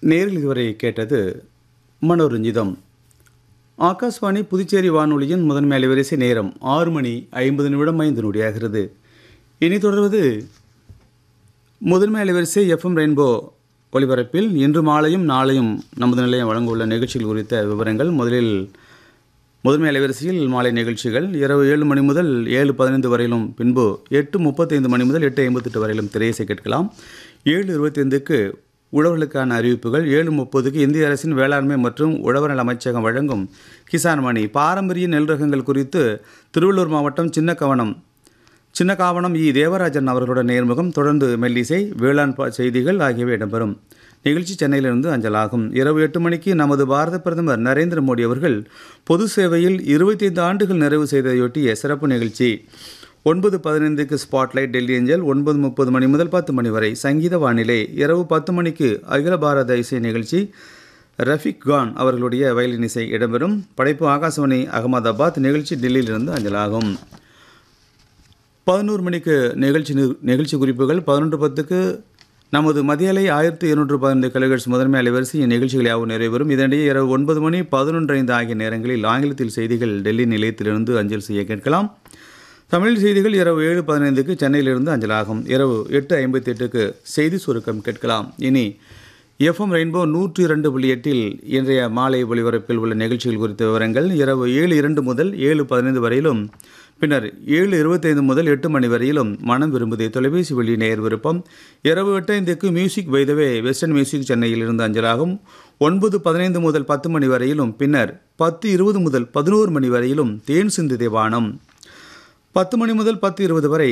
நேரில் இதுவரை கேட்டது மனோரஞ்சிதம் ஆகாஷ்வாணி புதுச்சேரி வானொலியின் முதன்மை அலைவரிசை நேரம் ஆறு மணி ஐம்பது நிமிடம் ஐந்து நொடியாகிறது இனி தொடர்வது முதன்மை அலைவரிசை எஃப்எம் ரெயின்போ ஒலிபரப்பில் இன்று மாலையும் நாளையும் நமது நிலையம் வழங்க உள்ள நிகழ்ச்சிகள் குறித்த விவரங்கள் முதலில் முதன்மை அலைவரிசையில் மாலை நிகழ்ச்சிகள் இரவு ஏழு மணி முதல் ஏழு பதினைந்து வரையிலும் பின்பு எட்டு முப்பத்தைந்து மணி முதல் எட்டு ஐம்பத்தெட்டு வரையிலும் திரையிசை கேட்கலாம் ஏழு இருபத்தைந்துக்கு உழவர்களுக்கான அறிவிப்புகள் ஏழு முப்பதுக்கு இந்திய அரசின் வேளாண்மை மற்றும் உழவர் நல அமைச்சகம் வழங்கும் கிசான் மணி பாரம்பரிய நெல் ரகங்கள் குறித்து திருவள்ளூர் மாவட்டம் சின்னக்கவனம் சின்னகாவனம் இ தேவராஜன் அவர்களோட நேர்முகம் தொடர்ந்து மெல்லிசை வேளாண் ப- செய்திகள் ஆகியவை இடம்பெறும் நிகழ்ச்சி சென்னையிலிருந்து அஞ்சலாகும் இரவு எட்டு மணிக்கு நமது பாரத பிரதமர் நரேந்திர மோடி அவர்கள் பொது சேவையில் இருபத்தைந்து ஆண்டுகள் நிறைவு செய்ததையொட்டிய சிறப்பு நிகழ்ச்சி ஒன்பது பதினைந்துக்கு ஸ்பாட்லைட் டெல்லி ஏஞ்சல் ஒன்பது முப்பது மணி முதல் பத்து மணி வரை சங்கீத வானிலை இரவு பத்து மணிக்கு அகில பாரத இசை நிகழ்ச்சி ரஃபிக் கான் அவர்களுடைய வயலின் இசை இடம்பெறும் படைப்பு ஆகாசவாணி அகமதாபாத் நிகழ்ச்சி டெல்லியிலிருந்து அஞ்சலாகும் பதினோரு மணிக்கு நிகழ்ச்சி நி- நிகழ்ச்சி குறிப்புகள் பதினொன்று பத்துக்கு நமது மதியலை ஆயிரத்தி இருநூற்று பதினைந்து கிலோஹெர்ட்ஸ் முதன்மை அலைவரிசை நிகழ்ச்சிகள் யாவும் நிறைவேறும் இதனிடையே இரவு ஒன்பது மணி பதினொன்று ஐந்து ஆகிய நேரங்களில் ஆங்கிலத்தில் செய்திகள் டெல்லி நிலையத்திலிருந்து அஞ்சல் செய்ய கேட்கலாம் தமிழ் செய்திகள் இரவு ஏழு பதினைந்துக்கு சென்னையிலிருந்து அஞ்சலாகும் இரவு எட்டு ஐம்பத்தி எட்டுக்கு செய்தி சுருக்கம் கேட்கலாம் இனி எஃப்எம் ரெயின்போ நூற்றி இரண்டு புள்ளி எட்டில் இன்றைய மாலை ஒளிபரப்பில் உள்ள நிகழ்ச்சிகள் குறித்த விவரங்கள் இரவு ஏழு இரண்டு முதல் ஏழு பதினைந்து வரையிலும் பின்னர் ஏழு இருபத்தைந்து முதல் எட்டு மணி வரையிலும் மனம் விரும்புதே தொலைபேசி வழி நேர் விருப்பம் இரவு எட்டு ஐந்துக்கு மியூசிக் வைதவே வெஸ்டர்ன் மியூசிக் சென்னையிலிருந்து அஞ்சலாகும் ஒன்பது பதினைந்து முதல் பத்து மணி வரையிலும் பின்னர் பத்து இருபது முதல் பதினோரு மணி வரையிலும் தேன் சிந்து தேவானம் பத்து மணி முதல் பத்து இருபது வரை